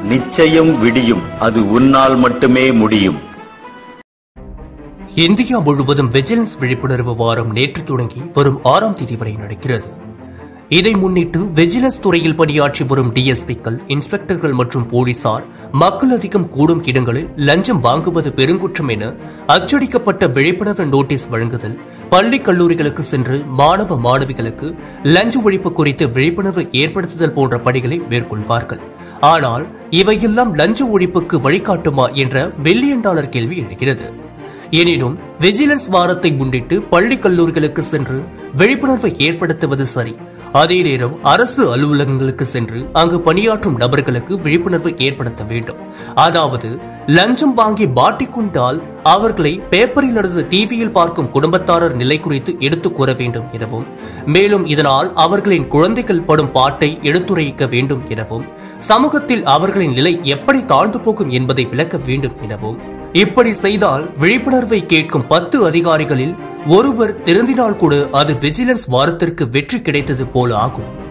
நிச்சயம் விடியும் அது உன்னால் மட்டுமே முடியும் இந்தியா முழுவதும் விஜிலன்ஸ் விழிப்புணர்வு வாரம் நேற்று தொடங்கி வரும் ஆறாம் தேதி வரை நடக்கிறது இதை முன்னிட்டு விஜிலன்ஸ் துறையில் பணியாற்றி வரும் டிஎஸ்பிக்கள் இன்ஸ்பெக்டர்கள் மற்றும் போலீசார் மக்கள் அதிகம் கூடும் இடங்களில் லஞ்சம் வாங்குவது பெருங்குற்றம் என அச்சடிக்கப்பட்ட விழிப்புணர்வு நோட்டீஸ் வழங்குதல் பள்ளி கல்லூரிகளுக்கு சென்று மாணவ மாணவிகளுக்கு லஞ்ச ஒழிப்பு குறித்து விழிப்புணர்வு ஏற்படுத்துதல் போன்ற பணிகளை மேற்கொள்வார்கள் ஆனால் இவையெல்லாம் லஞ்ச ஒழிப்புக்கு வழிகாட்டுமா என்ற மில்லியன் டாலர் கேள்வி எழுகிறது எனினும் விஜிலன்ஸ் வாரத்தை முன்னிட்டு பள்ளி கல்லூரிகளுக்கு சென்று விழிப்புணர்வை ஏற்படுத்துவது சரி அதே நேரம் அரசு அலுவலகங்களுக்கு சென்று அங்கு பணியாற்றும் நபர்களுக்கு விழிப்புணர்வு ஏற்படுத்த வேண்டும் அதாவது லஞ்சம் வாங்கி மாட்டிக்கொண்டால் அவர்களை பேப்பரில் அல்லது டிவியில் பார்க்கும் குடும்பத்தாரர் நிலை குறித்து எடுத்துக் கூற வேண்டும் எனவும் மேலும் இதனால் அவர்களின் குழந்தைகள் படும் பாட்டை எடுத்துரைக்க வேண்டும் எனவும் சமூகத்தில் அவர்களின் நிலை எப்படி தாழ்ந்து போகும் என்பதை விளக்க வேண்டும் எனவும் இப்படி செய்தால் விழிப்புணர்வை கேட்கும் பத்து அதிகாரிகளில் ஒருவர் திருந்தினால் கூட அது விஜிலன்ஸ் வாரத்திற்கு வெற்றி கிடைத்தது போல ஆகும்